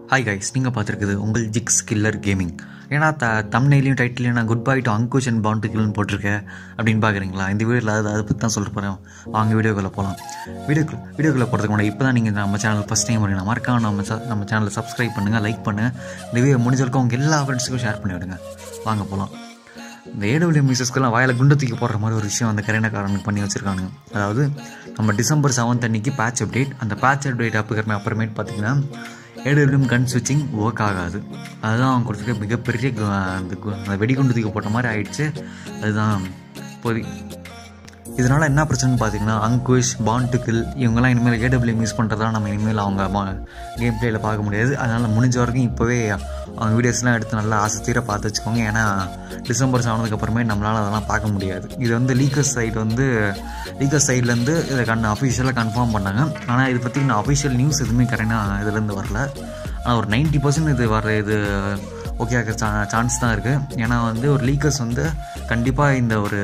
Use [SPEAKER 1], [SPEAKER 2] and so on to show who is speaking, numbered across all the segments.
[SPEAKER 1] hi guys நீங்கள் பார்த்துருக்குது உங்கள் jigs killer gaming ஏன்னா த தம்னையிலையும் டைட்டிலையும் நான் good bye to Ankush and பாண்ட் கில்னு போட்டிருக்கேன் அப்படின்னு பார்க்குறீங்களா இந்த வீடியோவில் அதை அதை பற்றி தான் சொல்ல போகிறேன் வாங்க வீடியோக்குள்ளே போகலாம் வீடியோக்குள்ள வீடியோக்குள்ளே போகிறதுக்கு முன்னாடி இப்போ தான் நீங்கள் நம்ம சேனல் ஃபஸ்ட் டைம் வரீங்க மறக்காம நம்ம ச- நம்ம சேனலை சப்ஸ்கிரைப் பண்ணுங்கள் லைக் பண்ணுங்கள் இந்த வீடியோ முடிஞ்சவரைக்கும் உங்கள் எல்லா ஃப்ரெண்ட்ஸுக்கும் ஷேர் பண்ணி விடுங்க வாங்க போகலாம் இந்த ஏடபிள்யூ மியூசிஸ்க்கெல்லாம் வாயில குண்டு தூக்கி போடுற மாதிரி ஒரு விஷயம் அந்த கரீனாக்காரனுக்கு பண்ணி வச்சிருக்கானுங்க அதாவது நம்ம டிசம்பர் செவன்த் அன்னைக்கு பேட்ச் அப்டேட் அந்த பேட்ச் அப்டேட் அப்புறமே அப்புறமேட்டு பார்த்தீங்கன்னா ஏடபிள்யூஎம் கன் ஸ்விட்சிங் ஒர்க் ஆகாது அதுதான் அவங்க கொடுத்துருக்க மிகப்பெரிய கு- அந்த கு- அந்த வெடிகுண்டு தூக்கி போட்ட மாதிரி ஆயிடுச்சு அதுதான் போதி இதனால் என்ன பிரச்சனைன்னு பார்த்தீங்கன்னா அங்குஷ் பாண்டுக்கில் இவங்கெல்லாம் இனிமேல் ஏடபிள்யூஎம் யூஸ் பண்ணுறதா நம்ம இனிமேல் அவங்க கேம் பிளேயில் பார்க்க முடியாது அதனால் முடிஞ்ச வரைக்கும் இப்போவே அவங்க வீடியோஸ்லாம் எடுத்து நல்லா ஆசை தீர பார்த்து வச்சுக்கோங்க ஏன்னா டிசம்பர் ஆனதுக்கு அப்புறமே நம்மளால் அதெல்லாம் பார்க்க முடியாது இது வந்து லீக்கர்ஸ் சைடு வந்து லீக்கர்ஸ் சைட்லேருந்து இதை கண் அஃபிஷியலாக கன்ஃபார்ம் பண்ணாங்க ஆனால் இது பற்றி நான் அஃபிஷியல் நியூஸ் எதுவுமே கரெக்டாக இதுலேருந்து வரல ஆனால் ஒரு 90% பர்சன்ட் இது வர இது ஓகே ஆகிற சான்ஸ் தான் இருக்குது ஏன்னா வந்து ஒரு லீக்கர்ஸ் வந்து கண்டிப்பாக இந்த ஒரு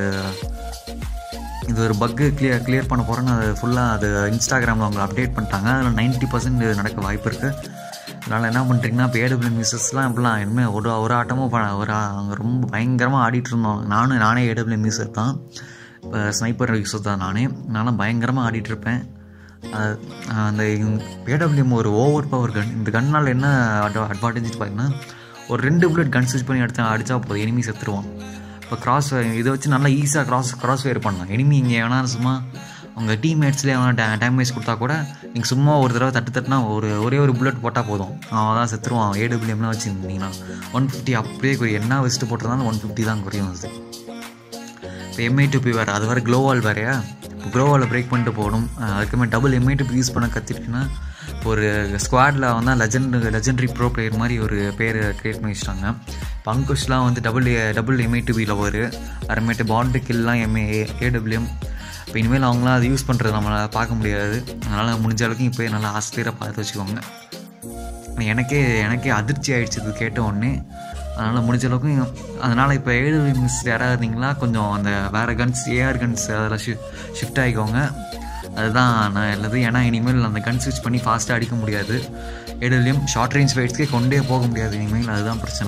[SPEAKER 1] இது ஒரு பக்கு கிளியர் கிளியர் பண்ண போகிறேன்னு அது ஃபுல்லாக அது இன்ஸ்டாகிராமில் அவங்க அப்டேட் பண்ணிட்டாங்க அதில் 90% பர்சன்ட் நடக்க வாய்ப்பு இருக்குது அதனால் என்ன பண்ணுறீங்கன்னா இப்போ ஏடபிள்யூ மியூசஸ்லாம் இப்படிலாம் இனிமேல் ஒரு ஒரு ஆட்டமும் ப- ஒரு ஆ- அவங்க ரொம்ப பயங்கரமாக ஆடிட்டு இருந்தோம் நானும் நானே ஏடபிள்யூ மியூசர் தான் இப்போ ஸ்னைப்பர் யூஸர் தான் நானே நானும் பயங்கரமாக ஆடிட்டு இருப்பேன் அது- அந்த ஏடபிள்யூஎம் ஒரு ஓவர் பவர் கன் இந்த கன்னால் என்ன அட்வா அட்வான்டேஜ் பார்த்தீங்கன்னா ஒரு ரெண்டு புல்லட் கன் ஸ்விட்ச் பண்ணி எடுத்து அடித்தா போதும் எனிமி செத்துருவான் இப்போ கிராஸ் இதை வச்சு நல்லா ஈஸியாக கிராஸ் கிராஸ் ஃபயர் பண்ணலாம் எனிமி இங்கே வேணா சும்மா உங்கள் டீம்மேட்ஸ்லேயே எவனா டே டேமேஜ் கொடுத்தா கூட நீங்கள் சும்மா ஒரு தடவை தட்டு தட்டுனா ஒரு ஒரே ஒரு புல்லட் போட்டால் போதும் அவன் தான் செத்துருவான் ஏடபிள்யூஎம்லாம் வச்சுருந்தீங்கன்னா ஒன் ஃபிஃப்டி அப்படியே குறையும் என்ன வச்சுட்டு போட்டிருந்தாலும் ஒன் ஃபிஃப்டி தான் குறையும் அது இப்போ எம்ஐ டூபி வேறு அது வேறு க்ளோவால் வேறையா இப்போ க்ளோவால் பிரேக் பண்ணிட்டு போகணும் அஹ் அதுக்குமே டபுள் எம்ஐ டூபி யூஸ் பண்ண கற்றுக்கிட்டுன்னா ஒரு ஸ்குவாடில் வந்து லெஜண்ட் லெஜெண்டரி ப்ரோ பிளேயர் மாதிரி ஒரு பேர் க்ரியேட் பண்ணி வச்சிட்டாங்க இப்போ அங்குஷ்லாம் வந்து டபுள் டபுள் எம்ஐ டூபியில் வரும் அப்புறமேட்டு பாண்டு கில்லாம் எம்ஏ ஏடபிள்யூஎம் இப்போ இனிமேல் அவங்களாம் அதை யூஸ் பண்ணுறது நம்மளால் பார்க்க முடியாது அதனால் முடிஞ்ச அளவுக்கு இப்போ நல்லா ஆசிரியராக பார்த்து வச்சுக்கோங்க எனக்கே எனக்கே அதிர்ச்சி ஆயிடுச்சு இது கேட்ட உடனே அதனால் முடிஞ்ச அளவுக்கு அதனால் இப்போ ஏழு மிஸ் யாராவது இருந்தீங்களா கொஞ்சம் அந்த வேறு கன்ஸ் ஏஆர் கன்ஸ் அதெல்லாம் ஷி ஷிஃப்ட் ஆகிக்கோங்க அதுதான் நான் எல்லாது ஏன்னா இனிமேல் அந்த கன் ஸ்விட்ச் பண்ணி ஃபாஸ்ட்டாக அடிக்க முடியாது ஏடபிள்யூஎம் ஷார்ட் ரேஞ்ச் ஃபைட்ஸ்க்கே கொண்டே போக முடியாது இனிமேல் அதுதான் பிரச்சனை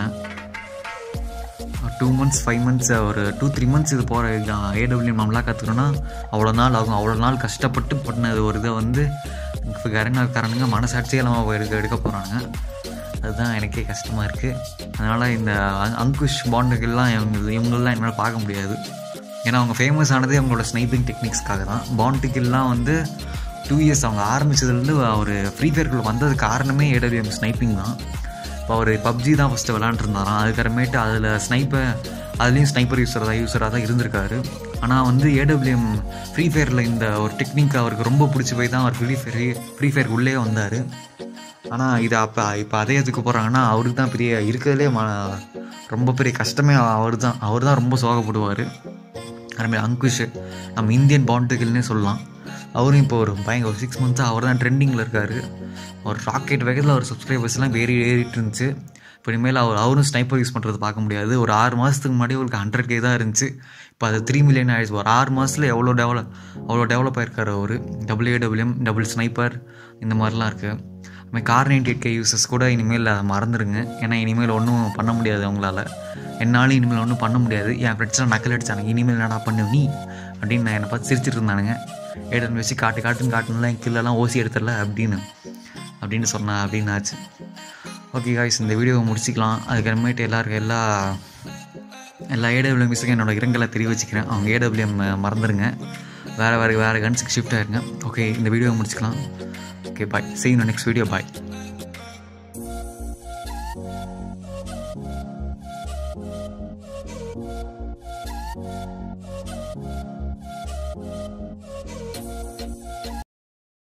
[SPEAKER 1] டூ மந்த்ஸ் ஃபைவ் மந்த்ஸ் ஒரு டூ த்ரீ மந்த்ஸ் இது போகிற ஏடபிள்யூஎம் நம்மளாம் கற்றுக்கணும்னா அவ்வளோ நாள் ஆகும் அவ்வளோ நாள் கஷ்டப்பட்டு பண்ணது ஒரு இதை வந்து இப்போ கரங்காக்காரனுங்க மனசாட்சியே இல்லாமல் எடுக்க எடுக்க போகிறாங்க அதுதான் எனக்கே கஷ்டமாக இருக்குது அதனால் இந்த அ- அங்குஷ் பாண்டுகள்லாம் இவங்க இவங்களெலாம் என்னால் பார்க்க முடியாது ஏன்னா அவங்க ஃபேமஸ் ஆனதே அவங்களோட ஸ்னைப்பிங் டெக்னிக்ஸ்க்காக தான் பாண்டுக்கெல்லாம் வந்து டூ இயர்ஸ் அவங்க ஆரம்பிச்சதுலேருந்து அவர் ஃப்ரீ ஃபயர்க்குள்ள வந்தது காரணமே ஏடபிள்யூஎம் ஸ்னைப்பிங் தான் இப்போ அவர் பப்ஜி தான் ஃபஸ்ட்டு விளாண்டுருந்தாராம் அதுக்கப்புறமேட்டு அதில் ஸ்னைப்பர் அதுலேயும் ஸ்னைப்பர் யூஸர் தான் யூஸராக தான் இருந்திருக்காரு ஆனால் வந்து ஏடபிள்யூஎம் ஃப்ரீ ஃபயரில் இந்த ஒரு டெக்னிக் அவருக்கு ரொம்ப பிடிச்சி போய் தான் அவர் ஃப்ரீ ஃபயர் ஃப்ரீ ஃபயருக்கு உள்ளே வந்தார் ஆனால் இது அப்போ இப்போ அதே இதுக்கு போகிறாங்கன்னா அவருக்கு தான் பெரிய இருக்கிறதுலே ம ரொம்ப பெரிய கஷ்டமே அவர் தான் அவர் தான் ரொம்ப சோகப்படுவார் அதுமாதிரி அங்குஷ் நம்ம இந்தியன் பாண்டுகள்னே சொல்லலாம் அவரும் இப்போ ஒரு பயங்கர ஒரு சிக்ஸ் மந்த்ஸாக அவர் தான் ட்ரெண்டிங்கில் இருக்கார் ஒரு ராக்கெட் வேகத்தில் அவர் சப்ஸ்கிரைபர்ஸ்லாம் ஏறி ஏறிட்டு இருந்துச்சு இப்போ இனிமேல் அவர் அவரும் ஸ்னைப்பர் யூஸ் பண்ணுறது பார்க்க முடியாது ஒரு ஆறு மாதத்துக்கு முன்னாடி அவருக்கு ஹண்ட்ரட் கே தான் இருந்துச்சு இப்போ அது த்ரீ மில்லியன் ஆயிடுச்சு ஒரு ஆறு மாதத்தில் எவ்வளோ டெவலப் அவ்வளோ டெவலப் ஆயிருக்காரு அவர் டபுள் ஏடபிள்யூஎம் டபுள் ஸ்னைப்பர் இந்த மாதிரிலாம் இருக்குது அதுமாதிரி Kar ninety eight K users கூட இனிமேல் அதை மறந்துடுங்க ஏன்னா இனிமேல் ஒன்றும் பண்ண முடியாது அவங்களால என்னாலும் இனிமேல் ஒன்றும் பண்ண முடியாது என் ஃப்ரெண்ட்ஸ்லாம் நக்கல் அடிச்சானுங்க இனிமேல் என்னடா பண்ணு நீ அப்படின்னு நான் என்னை பார்த்து சிரிச்சிட்டு இருந்தானுங்க ஏடன் வச்சு காட்டு காட்டுன்னு காட்டுனலாம் என் கில்லெல்லாம் ஓசி எடுத்துடல அப்படின்னு அப்படின்னு சொன்னேன் அப்படின்னு ஆச்சு ஓகே காய்ஸ் இந்த வீடியோவை முடிச்சிக்கலாம் அதுக்கப்புறமேட்டு எல்லாருக்கும் எல்லா எல்லா ஏடபிள்யூஎம் மிஸ்ஸுக்கும் என்னோட இரங்கலை தெரிவிச்சுக்கிறேன் அவங்க ஏடபிள்யூஎம் மறந்துடுங்க வேறு வேறு வேறு கன்ஸுக்கு ஷிஃப்ட் ஆயிருங்க ஓகே இந்த வீடியோவை முடிச்சுக்கலாம் okay bye see you in the next video bye